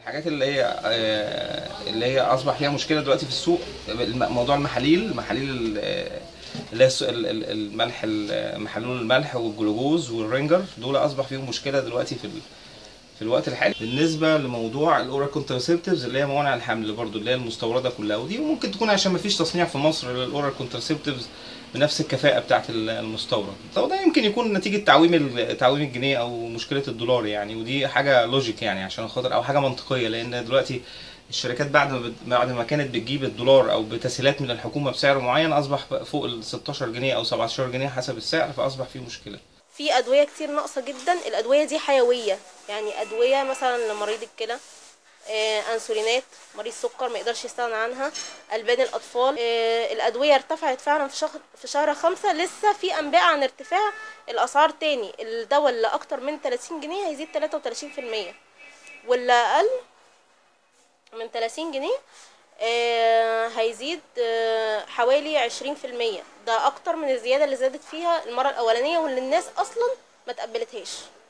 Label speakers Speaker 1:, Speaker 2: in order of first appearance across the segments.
Speaker 1: الحاجات اللي هي آه، اللي هي اصبح فيها مشكله دلوقتي في السوق الم- موضوع المحاليل محاليل ال- آه، اللي هي الس- ال- ال- الملح ال- محلول الملح والجلوكوز والرينجر دول اصبح فيهم مشكله دلوقتي في ال- في الوقت الحالي بالنسبه لموضوع الاورال كونترسبتيفز اللي هي موانع الحمل برضو اللي هي المستورده كلها ودي ممكن تكون عشان ما فيش تصنيع في مصر للاورال كونترسبتيفز بنفس الكفاءه بتاعه المستورد طب ده يمكن يكون نتيجه تعويم ال- تعويم الجنيه او مشكله الدولار يعني ودي حاجه لوجيك يعني عشان خاطر او حاجه منطقيه لان دلوقتي الشركات بعد ما بت- بعد ما كانت بتجيب الدولار او بتسهيلات من الحكومه بسعر معين اصبح بقى فوق ال 16 جنيه او 17 جنيه حسب السعر فاصبح فيه مشكله
Speaker 2: في ادويه كتير ناقصه جدا الادويه دي حيويه يعني ادويه مثلا لمريض الكلى آه، انسولينات مريض سكر ما يقدرش يستغنى عنها البان الاطفال آه، الادويه ارتفعت فعلا في شهر في شهر خمسة لسه في انباء عن ارتفاع الاسعار تاني الدواء اللي اكتر من 30 جنيه هيزيد 33% واللي اقل من 30 جنيه آه، هيزيد آه، حوالي 20% ده اكتر من الزياده اللي زادت فيها المره الاولانيه واللي الناس اصلا ما تقبلتهاش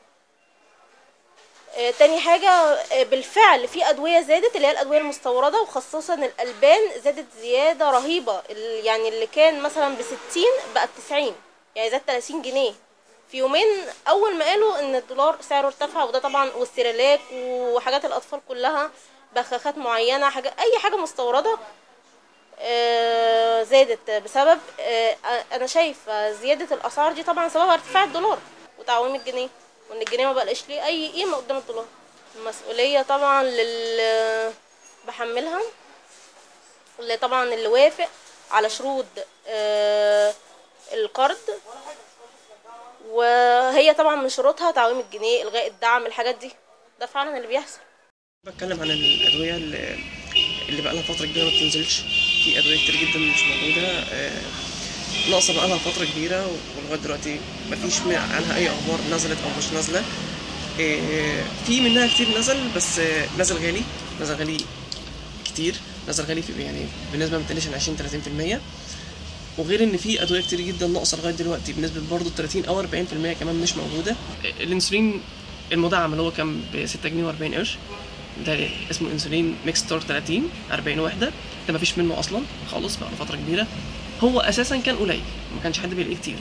Speaker 2: آه، تاني حاجة آه، بالفعل في أدوية زادت اللي هي الأدوية المستوردة وخصوصا الألبان زادت زيادة رهيبة ال- يعني اللي كان مثلا بستين بقى بتسعين يعني زاد تلاتين جنيه في يومين أول ما قالوا إن الدولار سعره ارتفع وده طبعا والسيريلاك وحاجات الأطفال كلها بخاخات معينة حاجة أي حاجة مستوردة آه، زادت بسبب آه، أنا شايفة زيادة الأسعار دي طبعا سببها ارتفاع الدولار وتعويم الجنيه وان الجنيه ما بقاش ليه اي قيمه قدام الدولار المسؤوليه طبعا لل بحملها اللي طبعا اللي وافق على شروط آه، القرض وهي طبعا من شروطها تعويم الجنيه الغاء الدعم الحاجات دي ده فعلا اللي بيحصل
Speaker 3: بتكلم عن الادويه اللي, اللي بقى لها فتره كبيره ما بتنزلش في ادويه كتير جدا مش موجوده آه، ناقصه بقى لها فتره كبيره ولغايه دلوقتي مفيش م- عنها اي اخبار نزلت او مش نازله آه، في منها كتير نزل بس آه، نزل غالي نزل غالي كتير نزل غالي في يعني بنسبه ما بتقلش عن 20 30% وغير ان في ادويه كتير جدا ناقصه لغايه دلوقتي بنسبه برضه 30 او 40% كمان مش موجوده الانسولين المدعم اللي هو كان ب 6 جنيه و40 قرش ده اسمه انسولين ميكستور 30 40 وحده ده مفيش منه اصلا خالص بقى فتره كبيره هو اساسا كان قليل ما كانش حد بيلاقيه كتير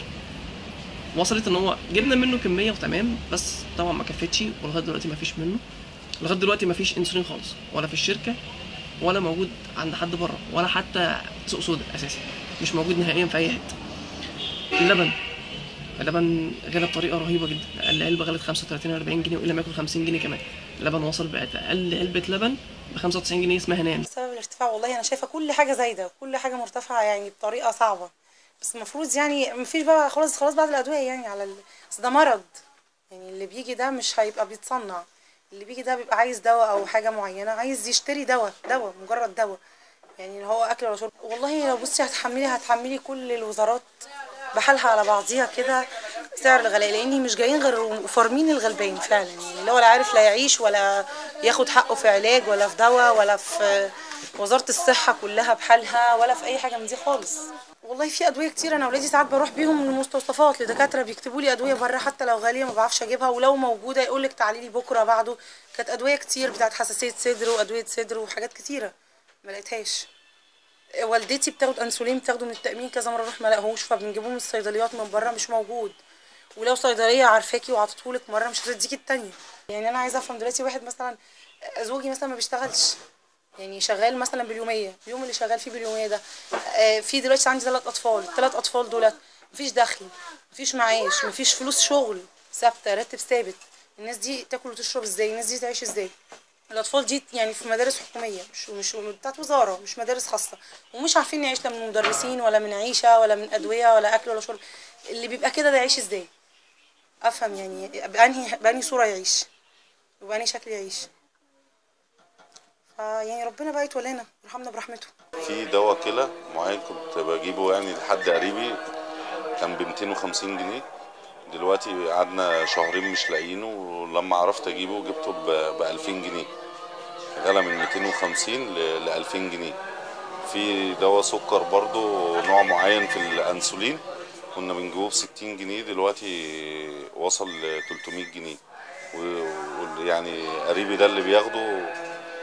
Speaker 3: وصلت ان هو جبنا منه كميه وتمام بس طبعا ما كفتش ولغايه دلوقتي مفيش منه لغايه دلوقتي مفيش انسولين خالص ولا في الشركه ولا موجود عند حد بره ولا حتى سوق سودا اساسا مش موجود نهائيا في اي حته اللبن اللبن غلى بطريقه رهيبه جدا اقل علبه غلت 35 40 جنيه والا ما يكون 50 جنيه كمان اللبن وصل بقت اقل علبه لبن ب 95 جنيه اسمها نان
Speaker 4: بسبب الارتفاع والله انا شايفه كل حاجه زايده كل حاجه مرتفعه يعني بطريقه صعبه بس المفروض يعني مفيش بقى خلاص خلاص بعد الادويه يعني على ال... أصل ده مرض يعني اللي بيجي ده مش هيبقى بيتصنع اللي بيجي ده بيبقى عايز دواء او حاجه معينه عايز يشتري دواء دواء مجرد دواء يعني اللي هو اكل ولا شرب والله لو بصي هتحملي هتحملي كل الوزارات بحالها على بعضيها كده سعر الغلاء لاني مش جايين غير وفارمين الغلبان فعلا يعني اللي هو لا عارف لا يعيش ولا ياخد حقه في علاج ولا في دواء ولا في وزاره الصحه كلها بحالها ولا في اي حاجه من دي خالص والله في ادويه كتير انا اولادي ساعات بروح بيهم للمستوصفات لدكاتره بيكتبوا لي ادويه بره حتى لو غاليه ما بعرفش اجيبها ولو موجوده يقول لك تعالي لي بكره بعده كانت ادويه كتير بتاعت حساسيه صدر وادويه صدر وحاجات كتيره ما لقيتهاش والدتي بتاخد انسولين بتاخده من التامين كذا مره اروح ما الاقيهوش فبنجيبوه من الصيدليات من بره مش موجود ولو صيدليه عارفاكي وعطتهولك مره مش هتديكي التانية يعني انا عايزه افهم دلوقتي واحد مثلا زوجي مثلا ما بيشتغلش يعني شغال مثلا باليوميه اليوم اللي شغال فيه باليوميه ده آه، في دلوقتي عندي ثلاث اطفال الثلاث اطفال دولت مفيش دخل مفيش معاش مفيش فلوس شغل ثابته راتب ثابت الناس دي تاكل وتشرب ازاي الناس دي تعيش ازاي الاطفال دي يعني في مدارس حكوميه مش مش بتاعت وزاره مش مدارس خاصه ومش عارفين نعيش لا من مدرسين ولا من عيشه ولا من ادويه ولا اكل ولا شرب اللي بيبقى كده ده يعيش ازاي افهم يعني بانهي بانهي صوره يعيش وبانهي شكل يعيش فيعني ربنا بقى يتولانا يرحمنا برحمته
Speaker 5: في دواء كلى معين كنت بجيبه يعني لحد قريبي كان ب 250 جنيه دلوقتي قعدنا شهرين مش لاقيينه ولما عرفت اجيبه جبته ب 2000 جنيه غلى من 250 ل 2000 جنيه في دواء سكر برضو نوع معين في الانسولين كنا بنجيبه ب 60 جنيه دلوقتي وصل ل 300 جنيه و- ويعني قريبي ده اللي بياخده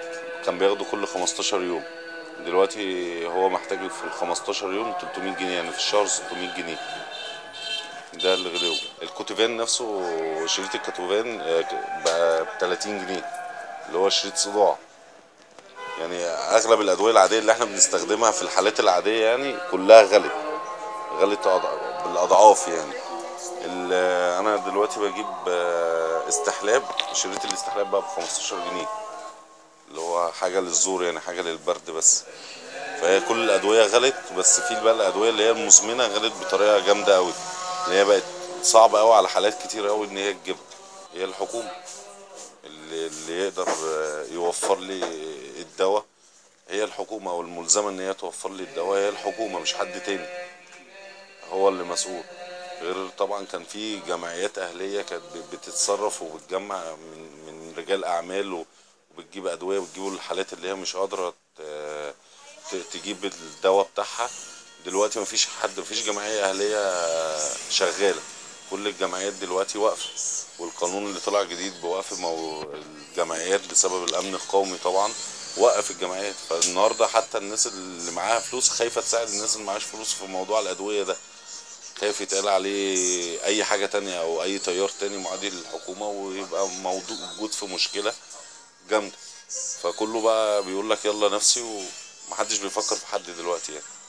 Speaker 5: كان بياخده كل 15 يوم دلوقتي هو محتاج في ال 15 يوم 300 جنيه يعني في الشهر 600 جنيه ده اللي غلو الكوتيفان نفسه شريط الكوتيفان آه، بقى ب 30 جنيه اللي هو شريط صداع يعني اغلب الادويه العاديه اللي احنا بنستخدمها في الحالات العاديه يعني كلها غلت غلت أضع- بالاضعاف يعني ال- انا دلوقتي بجيب آه، استحلاب شريط الاستحلاب بقى ب 15 جنيه اللي هو حاجه للزور يعني حاجه للبرد بس فهي كل الادويه غلت بس في بقى الادويه اللي هي المزمنه غلت بطريقه جامده قوي اللي هي بقت صعبه قوي على حالات كتير قوي ان هي تجيبها هي الحكومه اللي, اللي يقدر آه، يوفر لي الدواء هي الحكومه او الملزمه ان هي توفر لي الدواء هي الحكومه مش حد تاني هو اللي مسؤول غير طبعا كان في جمعيات اهليه كانت ب- بتتصرف وبتجمع من من رجال اعمال و- وبتجيب ادويه وتجيبوا الحالات اللي هي مش قادره ت- ت- تجيب الدواء بتاعها دلوقتي مفيش حد مفيش جمعيه اهليه شغاله كل الجمعيات دلوقتي واقفه والقانون اللي طلع جديد بوقف مو الجمعيات بسبب الامن القومي طبعا وقف الجمعيات فالنهارده حتى الناس اللي معاها فلوس خايفه تساعد الناس اللي معاش فلوس في موضوع الادويه ده خايف يتقال عليه اي حاجه تانية او اي تيار تاني معادي للحكومه ويبقى موضوع موجود في مشكله جامده فكله بقى بيقول لك يلا نفسي ومحدش بيفكر في حد دلوقتي يعني